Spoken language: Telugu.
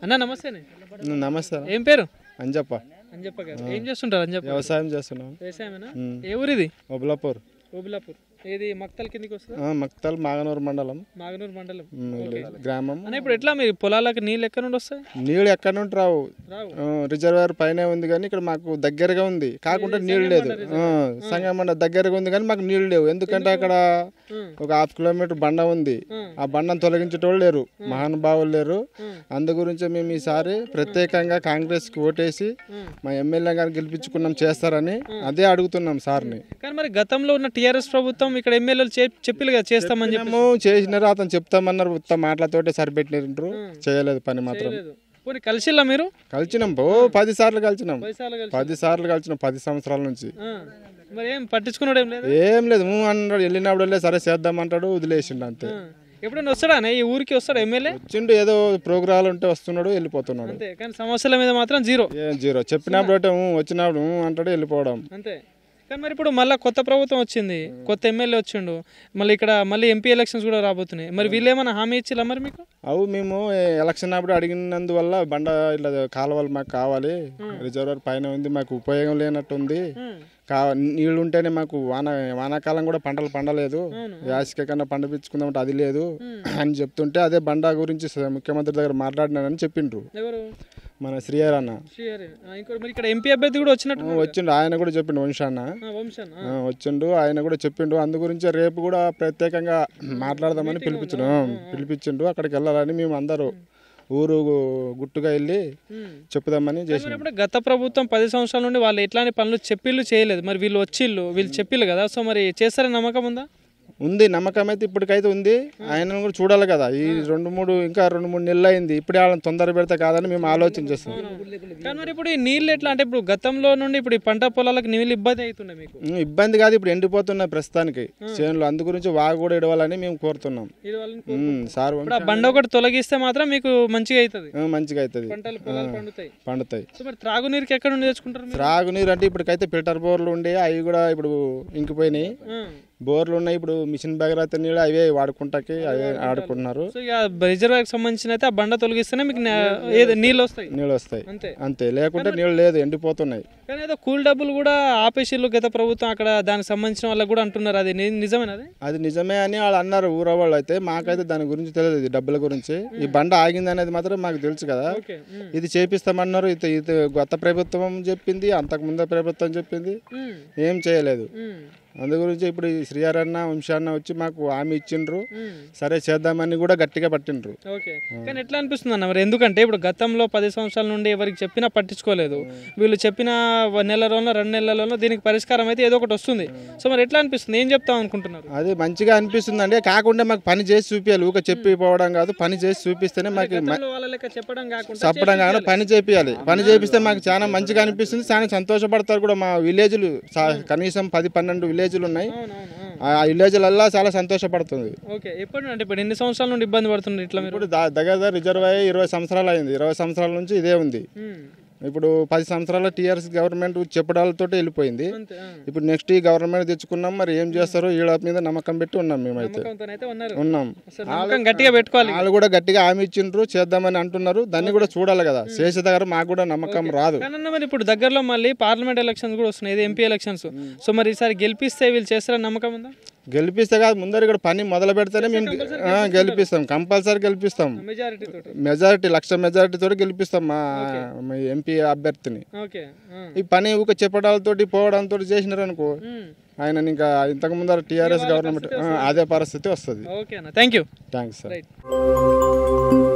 అన్న నమస్తేనే నమస్తే ఏం పేరు అంజప్ప అంజప్ప గారు ఏం చేస్తుంటారు అంజప్ప వ్యవసాయం చేస్తున్నాం వ్యవసాయమేనా మ్మ్. ఏ ఊరిది ఒబలాపూర్ ఓబులాపూర్ ఏది మక్తల్ కిందికి వస్తుందా ఆ, మక్తల్ మాగనూరు మండలం మాగనూరు మండలం మ్, గ్రామం అన్న ఇప్పుడు ఎట్లా మీరు పొలాలకు నీళ్ళు ఎక్కడ నుండి వస్తాయి నీళ్ళు ఎక్కడ నుండి రావు రావు ఆ, రిజర్వాయర్ పైన ఉంది కానీ ఇక్కడ మాకు దగ్గరగా ఉంది కాకుండా నీళ్ళు లేదు ఆ, సంగమండ దగ్గరగా ఉంది కానీ మాకు నీళ్ళు లేవు ఎందుకంటే అక్కడ మ్. ఒక హాఫ్ కిలోమీటర్ బండ ఉంది మ్. ఆ బండను తొలగించేటోళ్ళు లేరు మహానుభావులు లేరు అందు గురించి మేము ఈసారి ప్రత్యేకంగా కాంగ్రెస్కి ఓటేసి మ్. మా ఎమ్మెల్యే గారిని గెలిపించుకున్నాం చేస్తారని అదే అడుగుతున్నాం సార్ని కానీ మరి గతంలో ఉన్న టీఆర్ఎస్ ప్రభుత్వం ఇక్కడ ఎమ్మెల్యేలు చెప్పిల్లు కదా చేస్తామని చెప్పి మేము చేసినారు అతను చెప్తామన్నారు ఉత్త మాటలతోటే సరిపెట్టినారు చేయలేదు పని మాత్రం లేదు పోనీ కలిసిల్లా మీరు కలిసినాం ఓ పది సార్లు కలిసినాం పైసాలు కలిసి పది సార్లు కలిసినాం పది సంవత్సరాల నుంచి ఆ. మరి ఏం పట్టించుకున్నాడు ఏం లేదు ఏం లేదు మూ అన్నాడు వెళ్ళినప్పుడు వెళ్ళే సరే చేద్దామంటాడు వదిలేసిండు అంతే ఎప్పుడైనా వస్తాడా అన్న? ఈ ఊరికి వస్తాడా ఎమ్మెల్యే వచ్చిండు ఏదో ప్రోగ్రాలు ఉంటే వస్తున్నాడు వెళ్ళిపోతున్నాడు అంతే కానీ సమస్యల మీద మాత్రం జీరో ఏం జీరో చెప్పినప్పుడు అంటే ఊ, వచ్చినప్పుడు ఊ అంటాడు వెళ్ళిపోవడం అంతే కానీ మరి ఇప్పుడు మళ్ళీ కొత్త ప్రభుత్వం వచ్చింది కొత్త ఎమ్మెల్యే వచ్చిండు మళ్ళీ ఇక్కడ మళ్ళీ ఎంపీ ఎలక్షన్స్ కూడా రాబోతున్నాయి మరి వీళ్ళు ఏమైనా హామీ ఇచ్చిలా మరి మీకు అవు మేము ఏ, ఎలక్షన్ అప్పుడు అడిగినందువల్ల బండ ఇట్లా కాలువలు మాకు కావాలి రిజర్వర్ పైన ఉంది మాకు ఉపయోగం లేనట్టుంది కా నీళ్ళు ఉంటేనే మాకు వాన వానాకాలం కూడా పంటలు పండలేదు యాసిక కన్నా పండిపించుకుందామంటే అది లేదు అని చెప్తుంటే అదే బండ గురించి స- ముఖ్యమంత్రి దగ్గర మాట్లాడినానని చెప్పిండ్రు ఎవరు మన శ్రీహర్ అన్న శ్రీహరి ఆ, ఇంకోటి మరి ఇక్కడ ఎంపీ అభ్యర్థి కూడా వచ్చినట్టు ఆ, వచ్చిండు ఆయన కూడా చెప్పిండు వంశాన్న ఆ, వంశన్ ఆ. ఆ, వచ్చిండు ఆయన కూడా చెప్పిండు అందు గురించి రేపు కూడా ప్రత్యేకంగా మాట్లాడదామని పిలిపించడు పిలిపించిండు అక్కడికి వెళ్ళాలని మేము అందరూ ఊరు గుట్టుగా వెళ్ళి ఉమ్. చెప్పుదామని చేసి మరి ఇప్పుడు గత ప్రభుత్వం పది సంవత్సరాల నుండి వాళ్ళు ఎట్లాంటి పనులు చెప్పిళ్ళు చేయలేదు మరి వీళ్ళు వచ్చిళ్ళు వీళ్ళు చెప్పిళ్ళు కదా సో మరి చేస్తారని నమ్మకం ఉందా ఉంది నమ్మకం అయితే ఇప్పటికైతే ఉంది ఆయనను కూడా చూడాలి కదా ఈ రెండు మూడు ఇంకా రెండు మూడు నెలలు అయింది ఇప్పుడే వాళ్ళని తొందర పెడితే కాదని మేము ఆలోచన చేస్తాం కానీ మరి ఇప్పుడు ఈ నీళ్ళు ఎట్లా అంటే ఇప్పుడు గతంలో నుండి ఇప్పుడు ఈ పంట పొలాలకు నీళ్ళు ఇబ్బంది అవుతుండే మీకు ఉమ్, ఇబ్బంది కాదు ఇప్పుడు ఎండిపోతున్నాయి ప్రస్తుతానికి చేనులు అందు గురించి వాగు కూడా ఇడవాలని మేము కోరుతున్నాం ఇది వాళ్ళని ఉమ్, సార్ ఇప్పుడు ఆ బండ ఒకటి తొలగిస్తే మాత్రం మీకు మంచిగా అవుతుంది ఆ, మంచిగా అవుతుంది పంటలు పొలాలు పండుతాయి పండుతాయి సో మరి త్రాగునీరుకి ఎక్కడ నుండి తెచ్చుకుంటారు మీరు త్రాగునీరు అంటే ఇప్పటికైతే ఫిల్టర్ బోర్లు ఉండే అవి కూడా ఇప్పుడు ఇంకిపోయినాయి ఆ. బోర్లు ఉన్నాయి ఇప్పుడు మిషన్ భగీరథ నీళ్ళు అవే వాడుకుంటాకి అవే ఆడుకుంటున్నారు సో ఇక రిజర్వాయర్కి సంబంధించిన అయితే ఆ బండ తొలగిస్తేనే మీకు నే- ఏది నీళ్ళు వస్తాయి నీళ్ళు వస్తాయి అంతే అంతే లేకుంటే నీళ్ళు లేదు ఎండిపోతున్నాయి కానీ ఏదో కూల్ డబ్బులు కూడా ఆపేసిళ్ళు గత ప్రభుత్వం అక్కడ దానికి సంబంధించిన వాళ్ళకి కూడా అంటున్నారు అది ని- నిజమేనా అది అది నిజమే అని వాళ్ళు అన్నారు ఊర వాళ్ళు అయితే మాకైతే దాని గురించి తెలియదు ఇది డబ్బుల గురించి ఈ బండ ఆగింది అనేది మాత్రం మాకు తెలుసు కదా ఓకే ఉమ్. ఇది చేపిస్తామన్నారు ఇది ఇది గత ప్రభుత్వం చెప్పింది అంతకు ముందే ప్రభుత్వం చెప్పింది ఉమ్. ఏం చేయలేదు ఉమ్. అందు గురించి ఇప్పుడు ఈ శ్రీహరన్న వంశాన్న వచ్చి మాకు హామీ ఇచ్చిండ్రు ఉమ్. సరే చేద్దామని కూడా గట్టిగా పట్టిండ్రు ఓకే కానీ ఎట్లా అనిపిస్తుంది అన్న మరి ఎందుకంటే ఇప్పుడు గతంలో పది సంవత్సరాల నుండి ఎవరికి చెప్పినా పట్టించుకోలేదు వీళ్ళు చెప్పిన వ- నెల రోజుల్లో రెండు నెలలలో దీనికి పరిష్కారం అయితే ఏదో ఒకటి వస్తుంది సో మరి ఎట్లా అనిపిస్తుంది ఏం చెప్తాం అనుకుంటున్నారు అది మంచిగా అనిపిస్తుంది అండి కాకుండా మాకు పని చేసి చూపించాలి ఊక చెప్పి పోవడం కాదు పని చేసి చూపిస్తేనే మాకు మ- గతంలో వాళ్ళ లెక్క చెప్పడం కాకుండా చెప్పడం కాకుండా పని చేపియాలి పని చేపిస్తే మాకు చాలా మంచిగా అనిపిస్తుంది చాలా సంతోషపడతారు కూడా మా విలేజ్లు సా- కనీసం పది పన్నెండు విలేజ్లు ఉన్నాయి అవునవును ఆ విలేజ్లల్లా చాలా సంతోషపడుతుంది ఓకే ఎప్పుడు అంటే ఇప్పుడు ఎన్ని సంవత్సరాల నుండి ఇబ్బంది పడుతుంది ఇట్లా మీరు ఇప్పుడు దా- దగ్గర దగ్గర రిజర్వ్ అయ్యి ఇరవై సంవత్సరాలు అయింది ఇరవై సంవత్సరాల నుంచి ఇదే ఉంది ఉమ్. ఇప్పుడు పది సంవత్సరాల టీఆర్ఎస్ గవర్నమెంట్ చెప్పడాలతో వెళ్ళిపోయింది అంతే ఆ. ఇప్పుడు నెక్స్ట్ ఈ గవర్నమెంట్ తెచ్చుకున్నాం మరి ఏం చేస్తారో వీళ్ళ మీద నమ్మకం పెట్టి ఉన్నాం మేమైతే నమ్మకంతోనైతే ఉన్నారు ఉన్నాం అసలు నమ్మకం గట్టిగా పెట్టుకోవాలి వాళ్ళు కూడా గట్టిగా హామీ ఇచ్చిండ్రు చేద్దామని అంటున్నారు దాన్ని కూడా చూడాలి కదా చేసే దగ్గర మాకు కూడా నమ్మకం రాదు కానీ అన్న మరి ఇప్పుడు దగ్గరలో మళ్ళీ పార్లమెంట్ ఎలక్షన్స్ కూడా వస్తున్నాయి ఇది ఎంపీ ఎలక్షన్స్ సో మరి ఈసారి గెలిపిస్తే వీళ్ళు చేస్తారని నమ్మకం ఉందా గెలిపిస్తే కాదు ముందర ఇక్కడ పని మొదలు పెడితేనే మేము ఆ, గెలిపిస్తాం కంపల్సరీ గెలిపిస్తాం మెజారిటీ తోటి మెజారిటీ లక్ష మెజారిటీ తోటి గెలిపిస్తాం మా మా ఎంపీ అభ్యర్థిని ఓకే ఆ. ఈ పని ఊక చెప్పడాలతోటి పోవడంతో చేసినారు అనుకో ఉమ్. ఆయన ఇంకా ఇంతకు ముందర టీఆర్ఎస్ గవర్నమెంట్ ఆ, అదే పరిస్థితి వస్తుంది ఓకే అన్న thank you thanks sir right